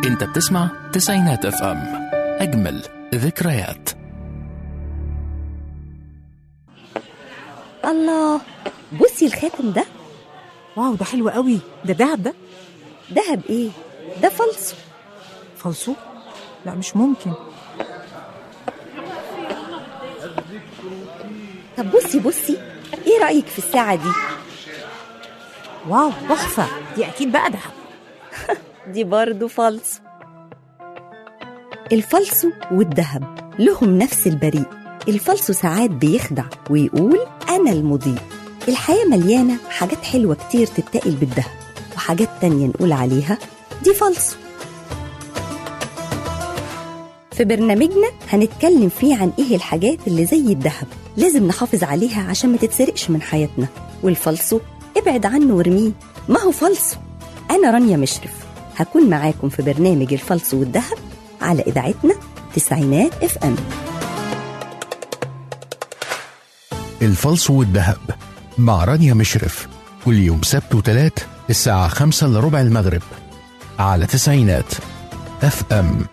انت بتسمع تسعينات اف ام اجمل ذكريات الله بصي الخاتم ده واو ده حلو قوي ده دهب ده دهب ايه ده فلسو فلسو لا مش ممكن طب بصي بصي ايه رأيك في الساعة دي واو تحفه دي اكيد بقى دهب دي برضو فلسو الفلسو والذهب لهم نفس البريء الفلسو ساعات بيخدع ويقول أنا المضيء الحياة مليانة حاجات حلوة كتير تتقل بالذهب وحاجات تانية نقول عليها دي فلسو في برنامجنا هنتكلم فيه عن ايه الحاجات اللي زي الذهب لازم نحافظ عليها عشان ما تتسرقش من حياتنا والفلسو ابعد عنه وارميه ما هو فلسو انا رانيا مشرف هكون معاكم في برنامج الفلسو والذهب على اذاعتنا تسعينات اف ام الفلس والذهب مع رانيا مشرف كل يوم سبت وتلات الساعة خمسة إلا ربع المغرب على تسعينات اف ام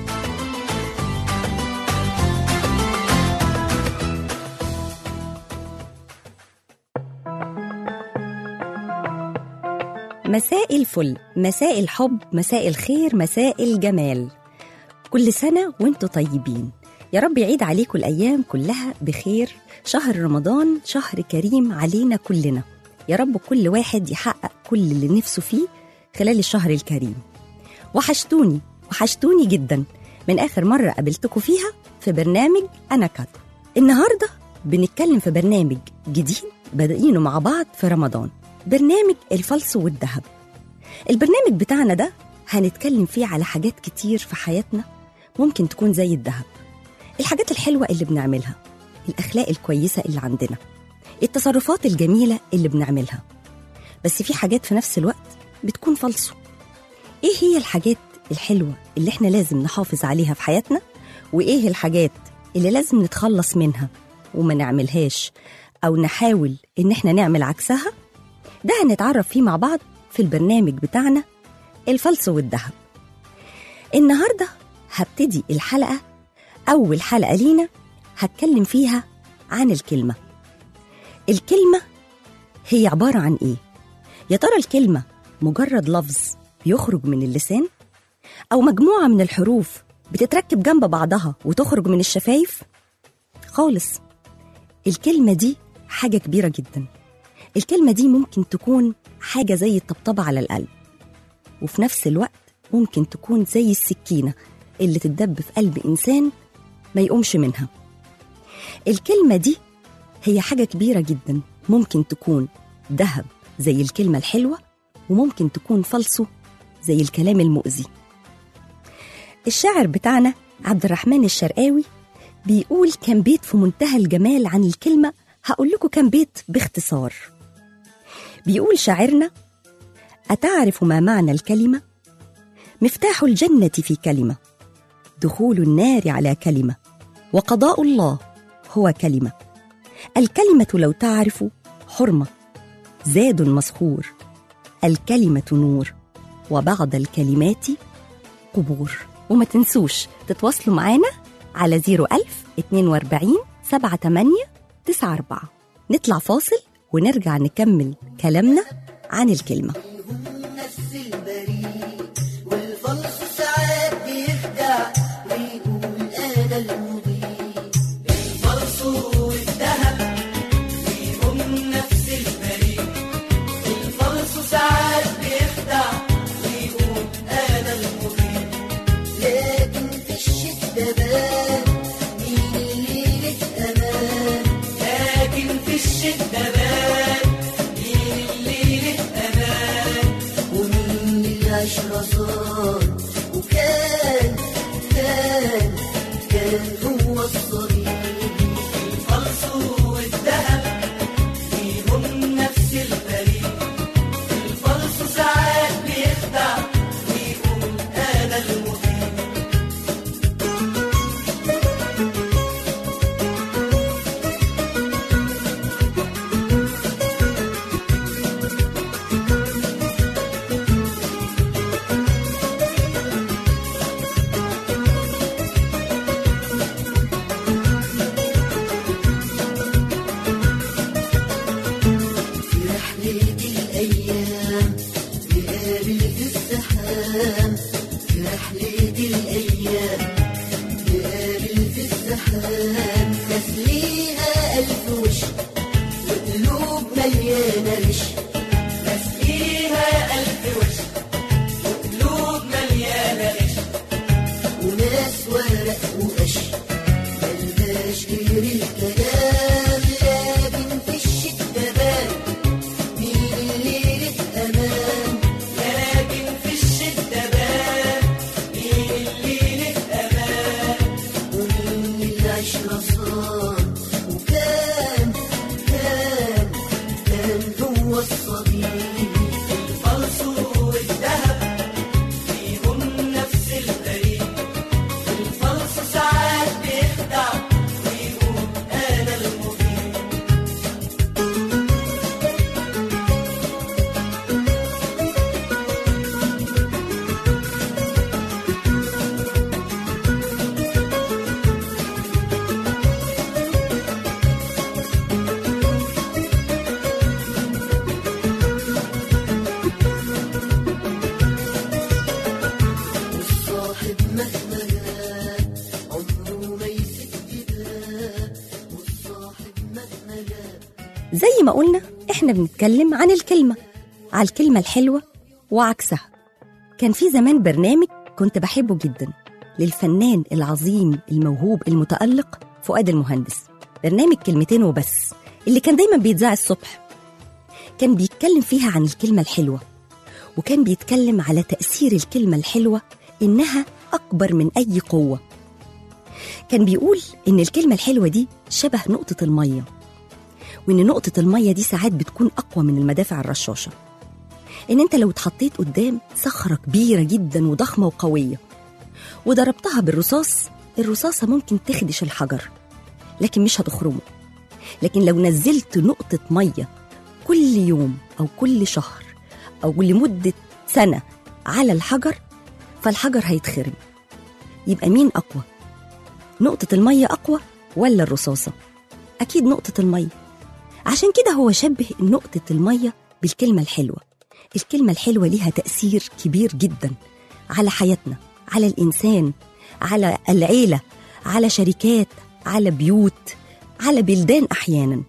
مساء الفل مساء الحب مساء الخير مساء الجمال كل سنة وانتوا طيبين يا رب يعيد عليكم الأيام كلها بخير شهر رمضان شهر كريم علينا كلنا يا رب كل واحد يحقق كل اللي نفسه فيه خلال الشهر الكريم وحشتوني وحشتوني جدا من آخر مرة قابلتكم فيها في برنامج أنا كاتو النهاردة بنتكلم في برنامج جديد بادئينه مع بعض في رمضان برنامج الفلس والذهب البرنامج بتاعنا ده هنتكلم فيه على حاجات كتير في حياتنا ممكن تكون زي الذهب الحاجات الحلوة اللي بنعملها الأخلاق الكويسة اللي عندنا التصرفات الجميلة اللي بنعملها بس في حاجات في نفس الوقت بتكون فالصو ايه هي الحاجات الحلوة اللي احنا لازم نحافظ عليها في حياتنا وايه الحاجات اللي لازم نتخلص منها وما نعملهاش او نحاول ان احنا نعمل عكسها ده هنتعرف فيه مع بعض في البرنامج بتاعنا الفلس والذهب النهارده هبتدي الحلقه اول حلقه لينا هتكلم فيها عن الكلمه الكلمه هي عباره عن ايه يا ترى الكلمه مجرد لفظ بيخرج من اللسان او مجموعه من الحروف بتتركب جنب بعضها وتخرج من الشفايف خالص الكلمه دي حاجه كبيره جدا الكلمة دي ممكن تكون حاجة زي الطبطبة على القلب وفي نفس الوقت ممكن تكون زي السكينة اللي تتدب في قلب إنسان ما يقومش منها الكلمة دي هي حاجة كبيرة جدا ممكن تكون ذهب زي الكلمة الحلوة وممكن تكون فلسو زي الكلام المؤذي الشاعر بتاعنا عبد الرحمن الشرقاوي بيقول كان بيت في منتهى الجمال عن الكلمة هقول لكم كام بيت باختصار بيقول شاعرنا أتعرف ما معنى الكلمة؟ مفتاح الجنة في كلمة دخول النار على كلمة وقضاء الله هو كلمة الكلمة لو تعرف حرمة زاد مسخور الكلمة نور وبعض الكلمات قبور وما تنسوش تتواصلوا معانا على 01000 42 78 تسعة أربعة نطلع فاصل ونرجع نكمل كلامنا عن الكلمة نفس البريء والفلس ساعات بيخدع ويقول انا المضيء الفلس والذهب فيهم نفس البريء الفلس ساعات بيخدع ويقول انا المضيء لكن في الشدة بان مين اللي لك امان لكن في الشدة بان مين اللي لك امان ومين اللي عشرة صار وكان كان كان هو الصديق الفلس والذهب فيهم نفس الفريق الفلس ساعات بيخدع ويقول انا المفيد زي ما قلنا احنا بنتكلم عن الكلمة على الكلمة الحلوة وعكسها كان في زمان برنامج كنت بحبه جدا للفنان العظيم الموهوب المتألق فؤاد المهندس برنامج كلمتين وبس اللي كان دايما بيتذاع الصبح كان بيتكلم فيها عن الكلمة الحلوة وكان بيتكلم على تأثير الكلمة الحلوة إنها أكبر من أي قوة كان بيقول إن الكلمة الحلوة دي شبه نقطة المية وإن نقطة المية دي ساعات بتكون أقوى من المدافع الرشاشة إن أنت لو اتحطيت قدام صخرة كبيرة جدا وضخمة وقوية وضربتها بالرصاص الرصاصة ممكن تخدش الحجر لكن مش هتخرمه لكن لو نزلت نقطة مية كل يوم أو كل شهر أو لمدة سنة على الحجر فالحجر هيتخرم يبقى مين أقوى؟ نقطة المية أقوى ولا الرصاصة؟ أكيد نقطة المية عشان كده هو شبه نقطة المية بالكلمة الحلوة الكلمة الحلوة ليها تأثير كبير جدا على حياتنا على الإنسان على العيلة على شركات على بيوت على بلدان أحيانا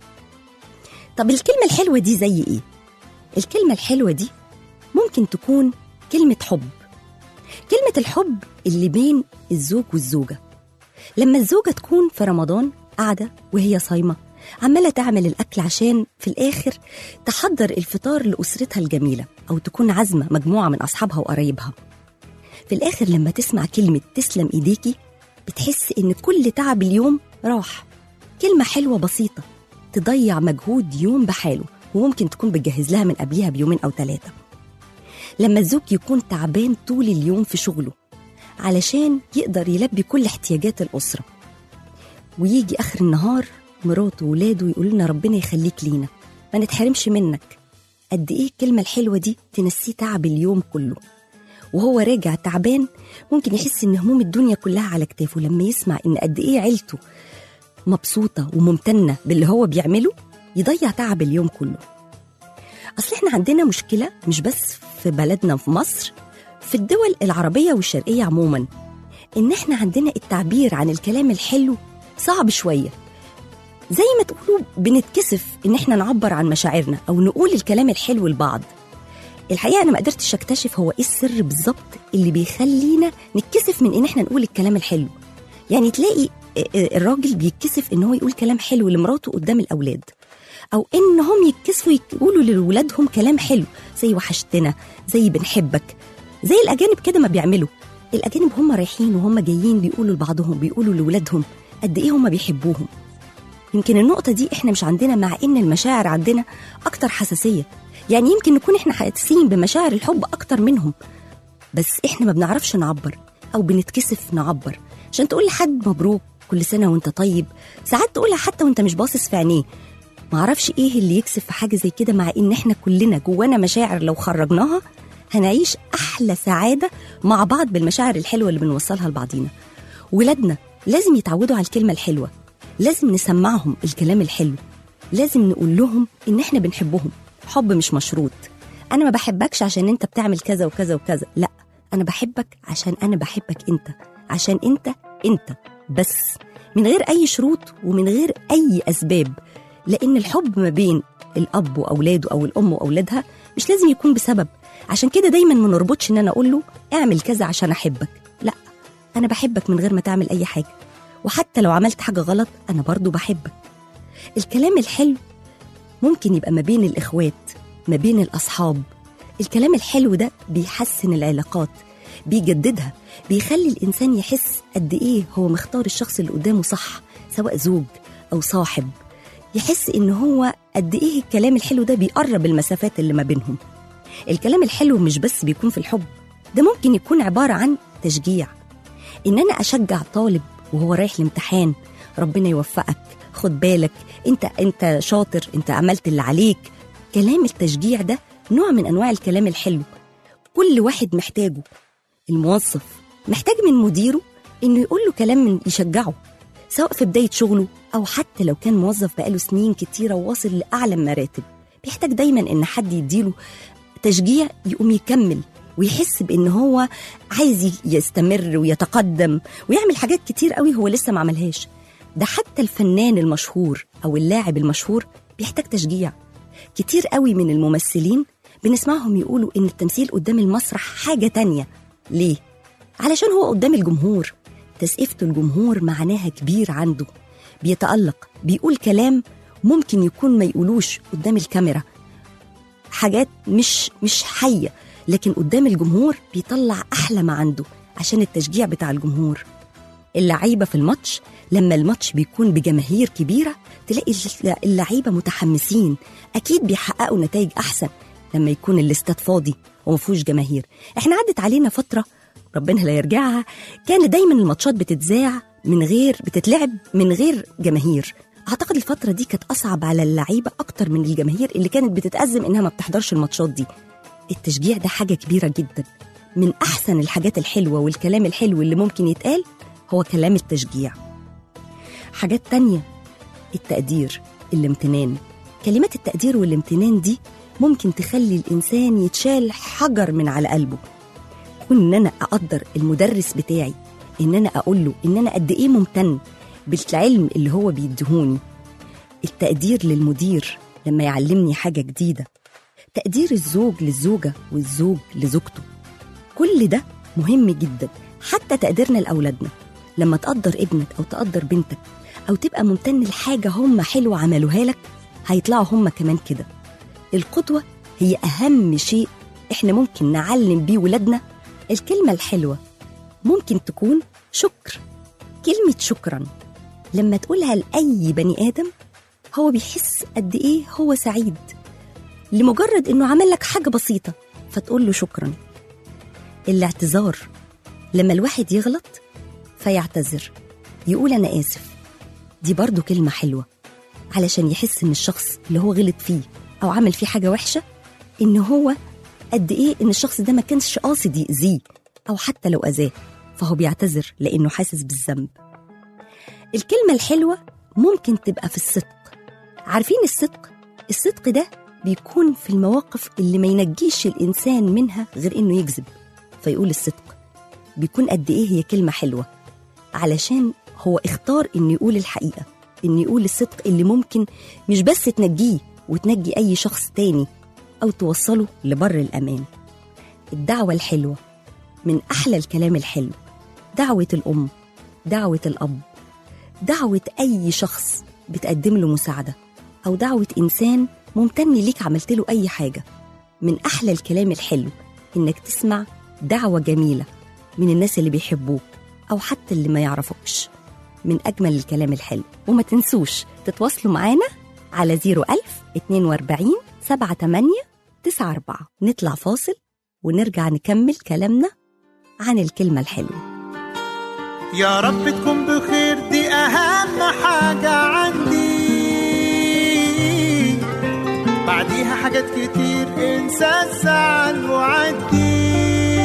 طب الكلمة الحلوة دي زي إيه؟ الكلمة الحلوة دي ممكن تكون كلمة حب كلمة الحب اللي بين الزوج والزوجة لما الزوجة تكون في رمضان قاعدة وهي صايمة عمالة تعمل الأكل عشان في الآخر تحضر الفطار لأسرتها الجميلة أو تكون عازمة مجموعة من أصحابها وقرايبها في الآخر لما تسمع كلمة تسلم إيديكي بتحس إن كل تعب اليوم راح كلمة حلوة بسيطة تضيع مجهود يوم بحاله وممكن تكون بتجهز لها من قبلها بيومين أو ثلاثة لما الزوج يكون تعبان طول اليوم في شغله علشان يقدر يلبي كل احتياجات الأسرة ويجي آخر النهار مراته وولاده يقولوا لنا ربنا يخليك لينا ما نتحرمش منك قد إيه الكلمة الحلوة دي تنسيه تعب اليوم كله وهو راجع تعبان ممكن يحس إن هموم الدنيا كلها على كتافه لما يسمع إن قد إيه عيلته مبسوطة وممتنة باللي هو بيعمله يضيع تعب اليوم كله أصل إحنا عندنا مشكلة مش بس في بلدنا في مصر في الدول العربية والشرقية عموما إن إحنا عندنا التعبير عن الكلام الحلو صعب شوية زي ما تقولوا بنتكسف إن إحنا نعبر عن مشاعرنا أو نقول الكلام الحلو لبعض الحقيقة أنا ما قدرتش أكتشف هو إيه السر بالظبط اللي بيخلينا نتكسف من إن إحنا نقول الكلام الحلو يعني تلاقي الراجل بيتكسف إن هو يقول كلام حلو لمراته قدام الأولاد او انهم يتكسفوا يقولوا لولادهم كلام حلو زي وحشتنا زي بنحبك زي الاجانب كده ما بيعملوا الاجانب هم رايحين وهم جايين بيقولوا لبعضهم بيقولوا لولادهم قد ايه هم بيحبوهم يمكن النقطة دي احنا مش عندنا مع ان المشاعر عندنا اكتر حساسية يعني يمكن نكون احنا حاسين بمشاعر الحب اكتر منهم بس احنا ما بنعرفش نعبر او بنتكسف نعبر عشان تقول لحد مبروك كل سنة وانت طيب ساعات تقولها حتى وانت مش باصص في عينيه معرفش ايه اللي يكسب في حاجه زي كده مع ان احنا كلنا جوانا مشاعر لو خرجناها هنعيش احلى سعاده مع بعض بالمشاعر الحلوه اللي بنوصلها لبعضينا ولادنا لازم يتعودوا على الكلمه الحلوه لازم نسمعهم الكلام الحلو لازم نقول لهم ان احنا بنحبهم حب مش مشروط انا ما بحبكش عشان انت بتعمل كذا وكذا وكذا لا انا بحبك عشان انا بحبك انت عشان انت انت بس من غير اي شروط ومن غير اي اسباب لان الحب ما بين الاب واولاده او الام واولادها مش لازم يكون بسبب عشان كده دايما ما نربطش ان انا اقول له اعمل كذا عشان احبك لا انا بحبك من غير ما تعمل اي حاجه وحتى لو عملت حاجه غلط انا برضو بحبك الكلام الحلو ممكن يبقى ما بين الاخوات ما بين الاصحاب الكلام الحلو ده بيحسن العلاقات بيجددها بيخلي الانسان يحس قد ايه هو مختار الشخص اللي قدامه صح سواء زوج او صاحب يحس ان هو قد ايه الكلام الحلو ده بيقرب المسافات اللي ما بينهم الكلام الحلو مش بس بيكون في الحب ده ممكن يكون عبارة عن تشجيع ان انا اشجع طالب وهو رايح الامتحان ربنا يوفقك خد بالك انت انت شاطر انت عملت اللي عليك كلام التشجيع ده نوع من انواع الكلام الحلو كل واحد محتاجه الموظف محتاج من مديره انه يقول له كلام من يشجعه سواء في بداية شغله أو حتى لو كان موظف بقاله سنين كتيرة وواصل لأعلى مراتب بيحتاج دايما إن حد يديله تشجيع يقوم يكمل ويحس بإن هو عايز يستمر ويتقدم ويعمل حاجات كتير قوي هو لسه ما عملهاش ده حتى الفنان المشهور أو اللاعب المشهور بيحتاج تشجيع كتير قوي من الممثلين بنسمعهم يقولوا إن التمثيل قدام المسرح حاجة تانية ليه؟ علشان هو قدام الجمهور تسقيفته الجمهور معناها كبير عنده بيتألق بيقول كلام ممكن يكون ما يقولوش قدام الكاميرا حاجات مش مش حية لكن قدام الجمهور بيطلع أحلى ما عنده عشان التشجيع بتاع الجمهور اللعيبة في الماتش لما الماتش بيكون بجماهير كبيرة تلاقي اللعيبة متحمسين أكيد بيحققوا نتائج أحسن لما يكون الاستاد فاضي ومفهوش جماهير احنا عدت علينا فترة ربنا لا يرجعها كان دايما الماتشات بتتذاع من غير بتتلعب من غير جماهير اعتقد الفترة دي كانت اصعب على اللعيبة اكتر من الجماهير اللي كانت بتتأزم انها ما بتحضرش الماتشات دي التشجيع ده حاجة كبيرة جدا من احسن الحاجات الحلوة والكلام الحلو اللي ممكن يتقال هو كلام التشجيع حاجات تانية التقدير الامتنان كلمات التقدير والامتنان دي ممكن تخلي الإنسان يتشال حجر من على قلبه كون إن أنا أقدر المدرس بتاعي إن أنا أقول له إن أنا قد إيه ممتن بالعلم اللي هو بيديهوني التقدير للمدير لما يعلمني حاجة جديدة تقدير الزوج للزوجة والزوج لزوجته كل ده مهم جدا حتى تقديرنا لأولادنا لما تقدر ابنك أو تقدر بنتك أو تبقى ممتن لحاجة هم حلوة عملوها لك هيطلعوا هم كمان كده القدوة هي أهم شيء إحنا ممكن نعلم بيه ولادنا الكلمة الحلوة ممكن تكون شكر كلمة شكرا لما تقولها لأي بني آدم هو بيحس قد إيه هو سعيد لمجرد إنه عمل لك حاجة بسيطة فتقول له شكرا الاعتذار لما الواحد يغلط فيعتذر يقول أنا آسف دي برضو كلمة حلوة علشان يحس إن الشخص اللي هو غلط فيه أو عمل فيه حاجة وحشة إن هو قد إيه إن الشخص ده ما كانش قاصد يأذيه أو حتى لو أذاه فهو بيعتذر لأنه حاسس بالذنب الكلمة الحلوة ممكن تبقى في الصدق عارفين الصدق؟ الصدق ده بيكون في المواقف اللي ما ينجيش الإنسان منها غير إنه يكذب فيقول الصدق بيكون قد إيه هي كلمة حلوة علشان هو اختار إنه يقول الحقيقة إنه يقول الصدق اللي ممكن مش بس تنجيه وتنجي أي شخص تاني أو توصله لبر الأمان الدعوة الحلوة من أحلى الكلام الحلو دعوة الأم دعوة الأب دعوة أي شخص بتقدم له مساعدة أو دعوة إنسان ممتن ليك عملت له أي حاجة من أحلى الكلام الحلو إنك تسمع دعوة جميلة من الناس اللي بيحبوك أو حتى اللي ما يعرفوكش من أجمل الكلام الحلو وما تنسوش تتواصلوا معانا على 01000 42 78 94 نطلع فاصل ونرجع نكمل كلامنا عن الكلمة الحلوة يا رب تكون بخير دي أهم حاجة عندي بعديها حاجات كتير انسى الزعل وعدي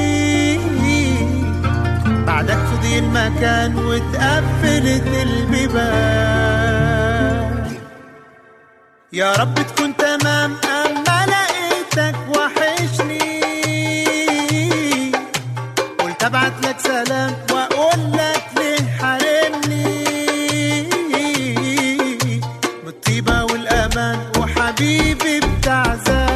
بعدك فضي المكان واتقفلت البيبان يا رب تكون تمام أما لقيتك وحشني قلت ابعت لك سلام واقول لك ليه حارمني بالطيبه والامان وحبيبي بتاع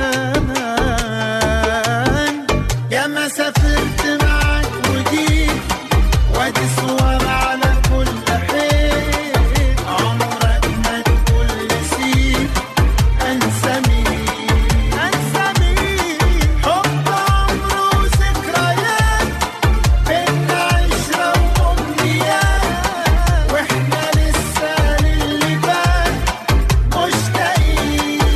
زمان يا ما سافرت معاك وجيت وادي صور على كل حين عمرك ما تقول نسيت انسى مين انسى مين حب عمره ذكريات بينا عشرة وأمنيات وإحنا لسه للي فات مشتاقين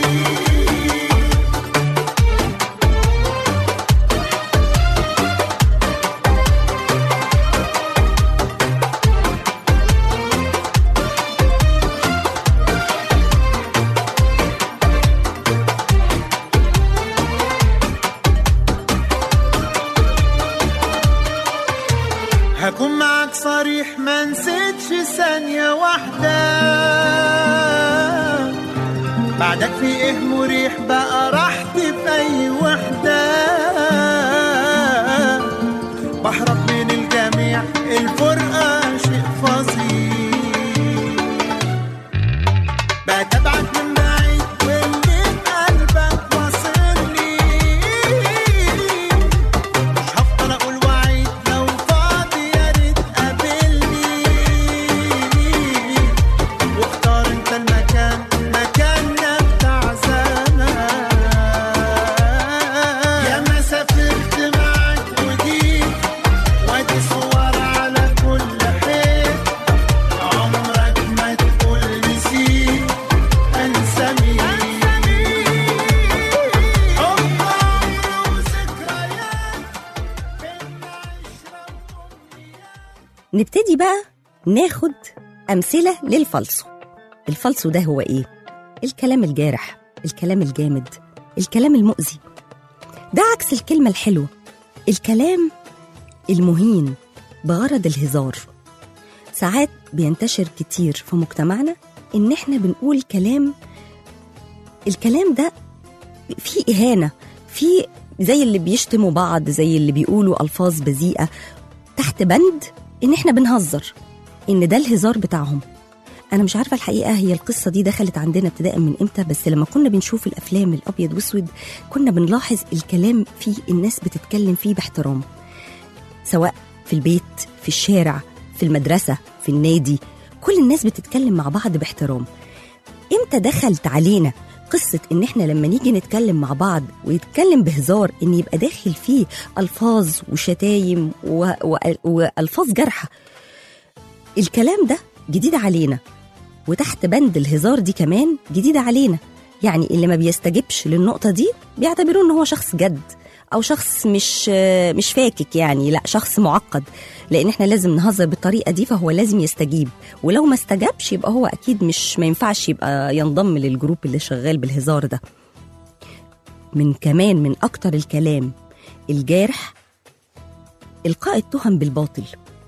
هكون معاك صريح ما نسيتش ثانية واحدة بعدك في ايه مريح بقى راحتي في اي وحدة بهرب من الجميع الفرقة شيء فظيع بتابعك من بعيد واللي نبتدي بقى ناخد أمثلة للفالسو الفالسو ده هو إيه؟ الكلام الجارح الكلام الجامد الكلام المؤذي ده عكس الكلمة الحلوة الكلام المهين بغرض الهزار ساعات بينتشر كتير في مجتمعنا إن إحنا بنقول كلام الكلام ده فيه إهانة فيه زي اللي بيشتموا بعض زي اللي بيقولوا ألفاظ بذيئة تحت بند إن إحنا بنهزر إن ده الهزار بتاعهم أنا مش عارفة الحقيقة هي القصة دي دخلت عندنا ابتداء من إمتى بس لما كنا بنشوف الأفلام الأبيض وأسود كنا بنلاحظ الكلام فيه الناس بتتكلم فيه باحترام سواء في البيت في الشارع في المدرسة في النادي كل الناس بتتكلم مع بعض باحترام امتى دخلت علينا قصة إن إحنا لما نيجي نتكلم مع بعض ويتكلم بهزار إن يبقى داخل فيه ألفاظ وشتايم و... و... وألفاظ جارحة الكلام ده جديد علينا وتحت بند الهزار دي كمان جديدة علينا يعني اللي ما بيستجبش للنقطة دي بيعتبروه إن هو شخص جد أو شخص مش مش فاكك يعني لا شخص معقد لأن إحنا لازم نهزر بالطريقة دي فهو لازم يستجيب ولو ما استجابش يبقى هو أكيد مش ما ينفعش يبقى ينضم للجروب اللي شغال بالهزار ده من كمان من أكتر الكلام الجارح إلقاء التهم بالباطل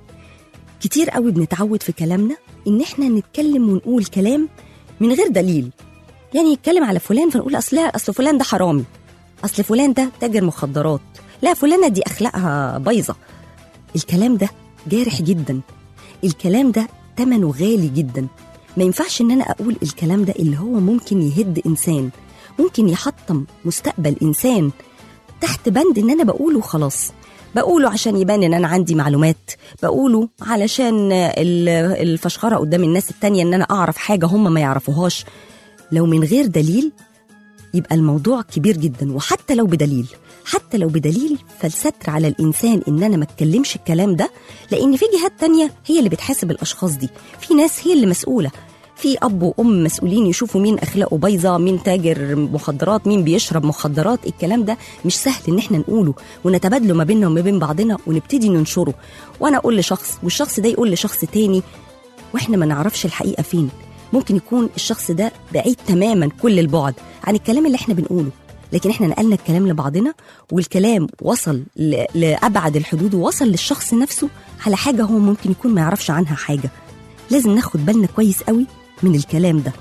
كتير قوي بنتعود في كلامنا ان احنا نتكلم ونقول كلام من غير دليل يعني يتكلم على فلان فنقول اصل اصل فلان ده حرامي اصل فلان ده تاجر مخدرات لا فلانه دي اخلاقها بايظه الكلام ده جارح جدا الكلام ده ثمنه غالي جدا ما ينفعش ان انا اقول الكلام ده اللي هو ممكن يهد انسان ممكن يحطم مستقبل انسان تحت بند ان انا بقوله خلاص بقوله عشان يبان ان انا عندي معلومات بقوله علشان ال- الفشخره قدام الناس التانية ان انا اعرف حاجه هم ما يعرفوهاش لو من غير دليل يبقى الموضوع كبير جدا وحتى لو بدليل حتى لو بدليل فالستر على الانسان ان انا ما اتكلمش الكلام ده لان في جهات تانية هي اللي بتحاسب الاشخاص دي في ناس هي اللي مسؤوله في اب وام مسؤولين يشوفوا مين اخلاقه بايظه مين تاجر مخدرات مين بيشرب مخدرات الكلام ده مش سهل ان احنا نقوله ونتبادله ما بيننا وما بين بعضنا ونبتدي ننشره وانا اقول لشخص والشخص ده يقول لشخص تاني واحنا ما نعرفش الحقيقه فين ممكن يكون الشخص ده بعيد تماما كل البعد عن الكلام اللي احنا بنقوله لكن احنا نقلنا الكلام لبعضنا والكلام وصل ل- لابعد الحدود ووصل للشخص نفسه على حاجه هو ممكن يكون ما يعرفش عنها حاجه لازم ناخد بالنا كويس قوي من الكلام ده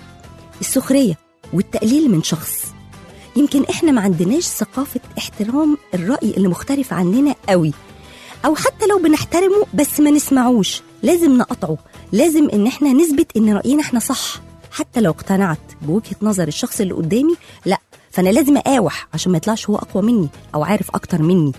السخريه والتقليل من شخص يمكن احنا ما عندناش ثقافه احترام الراي اللي مختلف عننا قوي او حتى لو بنحترمه بس ما نسمعوش لازم نقطعه لازم ان احنا نثبت ان راينا احنا صح حتى لو اقتنعت بوجهه نظر الشخص اللي قدامي لا فانا لازم اقاوح عشان ما يطلعش هو اقوى مني او عارف اكتر مني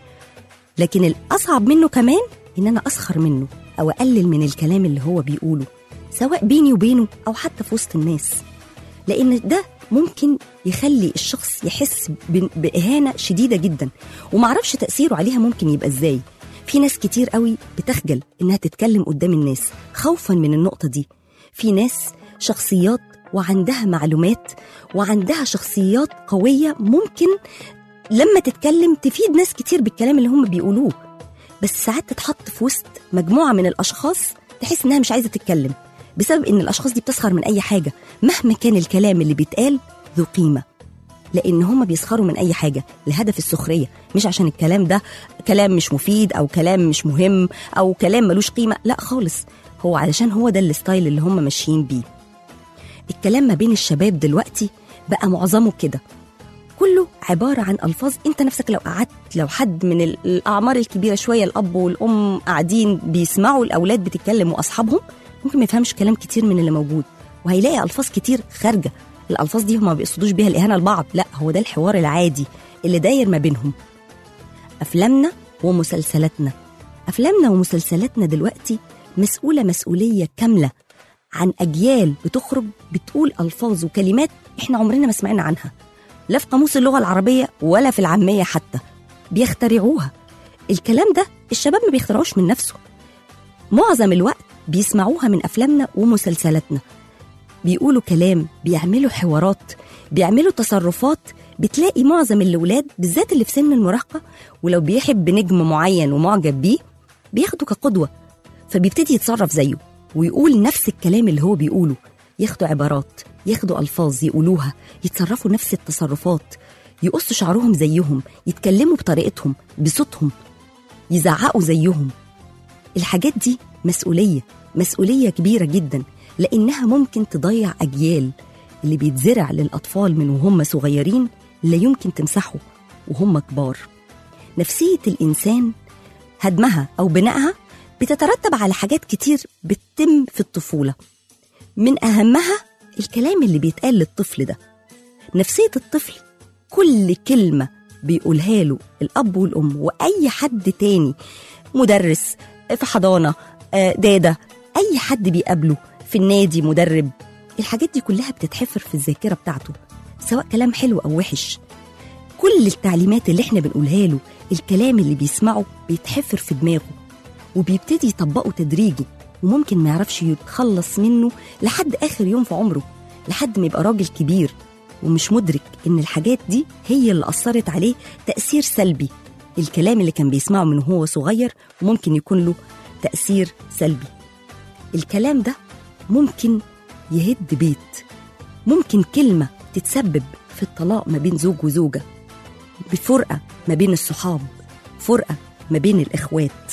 لكن الاصعب منه كمان ان انا اسخر منه او اقلل من الكلام اللي هو بيقوله سواء بيني وبينه او حتى في وسط الناس لان ده ممكن يخلي الشخص يحس ب- باهانه شديده جدا ومعرفش تاثيره عليها ممكن يبقى ازاي في ناس كتير قوي بتخجل انها تتكلم قدام الناس خوفا من النقطه دي في ناس شخصيات وعندها معلومات وعندها شخصيات قويه ممكن لما تتكلم تفيد ناس كتير بالكلام اللي هم بيقولوه بس ساعات تتحط في وسط مجموعه من الاشخاص تحس انها مش عايزه تتكلم بسبب ان الاشخاص دي بتسخر من اي حاجه مهما كان الكلام اللي بيتقال ذو قيمه لان هم بيسخروا من اي حاجه لهدف السخريه مش عشان الكلام ده كلام مش مفيد او كلام مش مهم او كلام ملوش قيمه لا خالص هو علشان هو ده الستايل اللي هم ماشيين بيه الكلام ما بين الشباب دلوقتي بقى معظمه كده كله عبارة عن ألفاظ أنت نفسك لو قعدت لو حد من ال- الأعمار الكبيرة شوية الأب والأم قاعدين بيسمعوا الأولاد بتتكلم وأصحابهم ممكن ما يفهمش كلام كتير من اللي موجود وهيلاقي ألفاظ كتير خارجة الألفاظ دي هم ما بيقصدوش بيها الإهانة لبعض لا هو ده الحوار العادي اللي داير ما بينهم أفلامنا ومسلسلاتنا أفلامنا ومسلسلاتنا دلوقتي مسؤولة مسؤولية كاملة عن أجيال بتخرج بتقول ألفاظ وكلمات إحنا عمرنا ما سمعنا عنها لا في قاموس اللغة العربية ولا في العامية حتى بيخترعوها الكلام ده الشباب ما بيخترعوش من نفسه معظم الوقت بيسمعوها من أفلامنا ومسلسلاتنا بيقولوا كلام بيعملوا حوارات بيعملوا تصرفات بتلاقي معظم الولاد بالذات اللي في سن المراهقة ولو بيحب نجم معين ومعجب بيه بياخده كقدوة فبيبتدي يتصرف زيه ويقول نفس الكلام اللي هو بيقوله ياخدوا عبارات ياخدوا ألفاظ يقولوها يتصرفوا نفس التصرفات يقصوا شعرهم زيهم يتكلموا بطريقتهم بصوتهم يزعقوا زيهم الحاجات دي مسؤولية مسؤولية كبيرة جدا لأنها ممكن تضيع أجيال اللي بيتزرع للأطفال من وهم صغيرين لا يمكن تمسحه وهم كبار نفسية الإنسان هدمها أو بنائها بتترتب على حاجات كتير بتتم في الطفولة من أهمها الكلام اللي بيتقال للطفل ده نفسية الطفل كل كلمة بيقولها له الأب والأم وأي حد تاني مدرس في حضانة آه، دادة أي حد بيقابله في النادي مدرب الحاجات دي كلها بتتحفر في الذاكرة بتاعته سواء كلام حلو أو وحش كل التعليمات اللي احنا بنقولها له الكلام اللي بيسمعه بيتحفر في دماغه وبيبتدي يطبقه تدريجي وممكن ما يعرفش يتخلص منه لحد آخر يوم في عمره لحد ما يبقى راجل كبير ومش مدرك إن الحاجات دي هي اللي أثرت عليه تأثير سلبي الكلام اللي كان بيسمعه من وهو صغير ممكن يكون له تأثير سلبي الكلام ده ممكن يهد بيت ممكن كلمة تتسبب في الطلاق ما بين زوج وزوجة بفرقة ما بين الصحاب فرقة ما بين الإخوات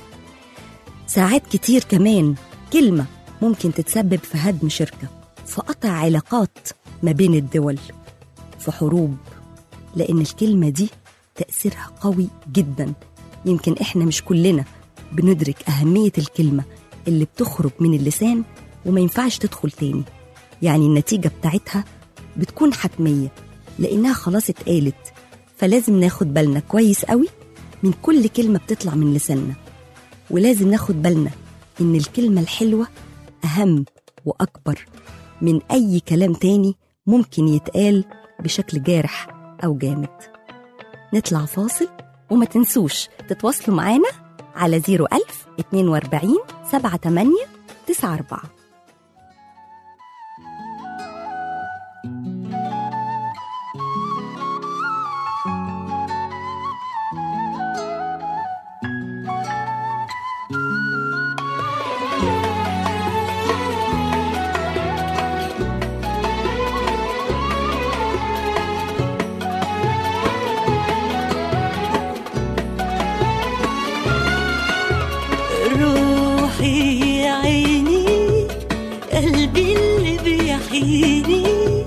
ساعات كتير كمان كلمة ممكن تتسبب في هدم شركة في قطع علاقات ما بين الدول في حروب لأن الكلمة دي تأثيرها قوي جدا يمكن إحنا مش كلنا بندرك أهمية الكلمة اللي بتخرج من اللسان وما ينفعش تدخل تاني يعني النتيجة بتاعتها بتكون حتمية لأنها خلاص اتقالت فلازم ناخد بالنا كويس قوي من كل كلمة بتطلع من لساننا ولازم ناخد بالنا إن الكلمة الحلوة أهم وأكبر من أي كلام تاني ممكن يتقال بشكل جارح أو جامد نطلع فاصل وما تنسوش تتواصلوا معانا على 01000 42 78 94 روحي يا عيني قلبي اللي بيحييني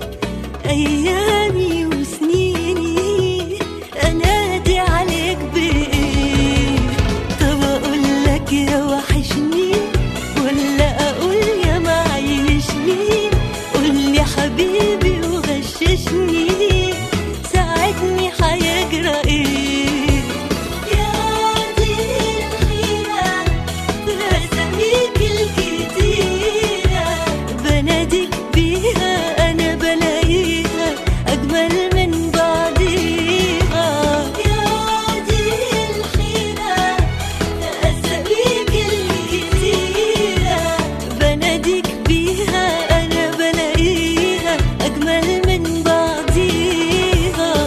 ايامي وسنيني انادي عليك بايه طب اقول لك يا وحشني ولا اقول يا معيشني قول لي حبيبي وغششني ساعدني هيجرى ايه يا دي الحيرة بأساميك الكتيرة بناديك بيها أنا بلاقيها أجمل من بعضيها يا دي الحيرة بأساميك الكتيرة بناديك بيها أنا بلاقيها أجمل من بعضيها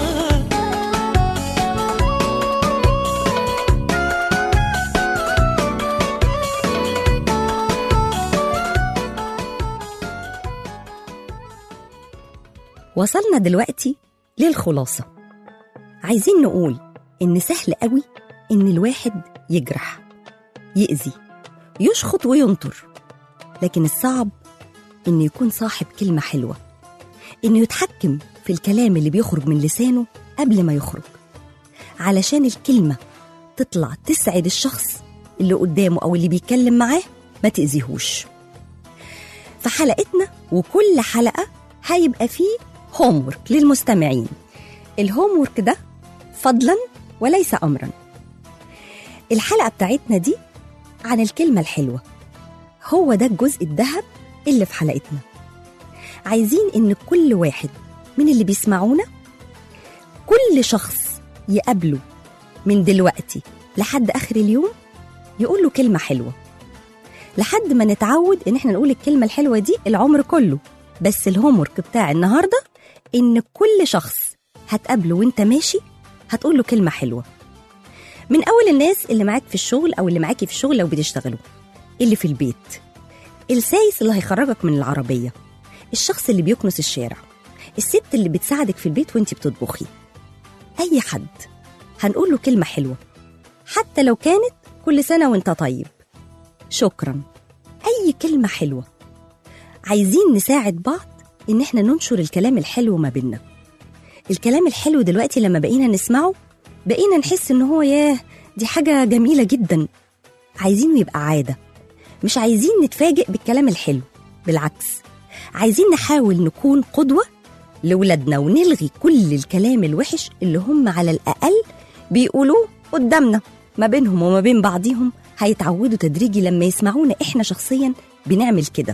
وصلنا دلوقتي للخلاصة عايزين نقول إن سهل قوي إن الواحد يجرح يأذي يشخط وينطر لكن الصعب إنه يكون صاحب كلمة حلوة إنه يتحكم في الكلام اللي بيخرج من لسانه قبل ما يخرج علشان الكلمة تطلع تسعد الشخص اللي قدامه أو اللي بيتكلم معاه ما تأذيهوش في حلقتنا وكل حلقة هيبقى فيه هوم ورك للمستمعين الهوم ورك ده فضلا وليس أمرا الحلقة بتاعتنا دي عن الكلمة الحلوة هو ده الجزء الذهب اللي في حلقتنا عايزين إن كل واحد من اللي بيسمعونا كل شخص يقابله من دلوقتي لحد آخر اليوم يقول له كلمة حلوة لحد ما نتعود إن احنا نقول الكلمة الحلوة دي العمر كله بس الهوم ورك بتاع النهاردة إن كل شخص هتقابله وانت ماشي هتقول له كلمة حلوة من أول الناس اللي معاك في الشغل أو اللي معاكي في الشغل لو بتشتغلوا اللي في البيت السايس اللي هيخرجك من العربية الشخص اللي بيكنس الشارع الست اللي بتساعدك في البيت وانت بتطبخي أي حد هنقول له كلمة حلوة حتى لو كانت كل سنة وانت طيب شكرا أي كلمة حلوة عايزين نساعد بعض إن احنا ننشر الكلام الحلو ما بيننا الكلام الحلو دلوقتي لما بقينا نسمعه بقينا نحس إن هو ياه دي حاجة جميلة جدا عايزينه يبقى عادة مش عايزين نتفاجئ بالكلام الحلو بالعكس عايزين نحاول نكون قدوة لولادنا ونلغي كل الكلام الوحش اللي هم على الأقل بيقولوه قدامنا ما بينهم وما بين بعضيهم هيتعودوا تدريجي لما يسمعونا احنا شخصيا بنعمل كده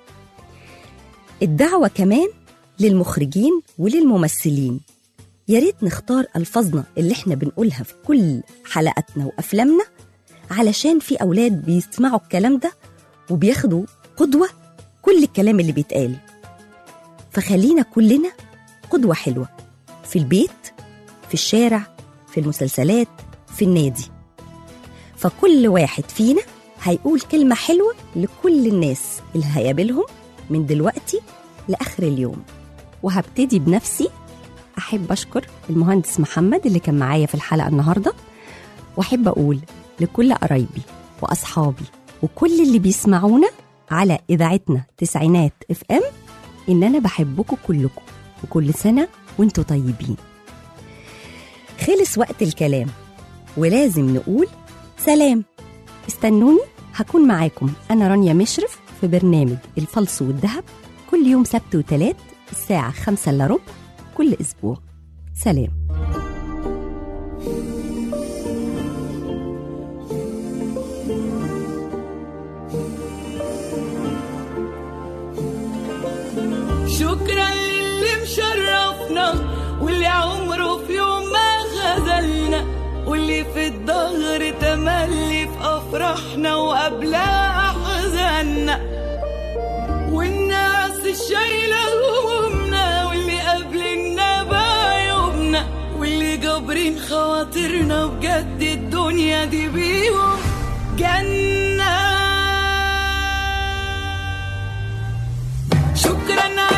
الدعوة كمان للمخرجين وللممثلين يا ريت نختار ألفاظنا اللي احنا بنقولها في كل حلقاتنا وأفلامنا علشان في أولاد بيسمعوا الكلام ده وبياخدوا قدوة كل الكلام اللي بيتقال فخلينا كلنا قدوة حلوة في البيت في الشارع في المسلسلات في النادي فكل واحد فينا هيقول كلمة حلوة لكل الناس اللي هيقابلهم من دلوقتي لآخر اليوم وهبتدي بنفسي أحب أشكر المهندس محمد اللي كان معايا في الحلقة النهاردة وأحب أقول لكل قرايبي وأصحابي وكل اللي بيسمعونا على إذاعتنا تسعينات اف ام إن أنا بحبكم كلكم وكل سنة وانتوا طيبين خلص وقت الكلام ولازم نقول سلام استنوني هكون معاكم أنا رانيا مشرف في برنامج الفلس والذهب كل يوم سبت وتلات الساعة خمسة إلا ربع كل أسبوع سلام شكرا للي مشرفنا واللي عمره في يوم ما خذلنا واللي في الظهر تملي في افراحنا وقبلها احزاننا والناس الشايله همومنا واللي قابلنا بعيوبنا واللي جابرين خواطرنا بجد الدنيا دي بيهم جنه شكرا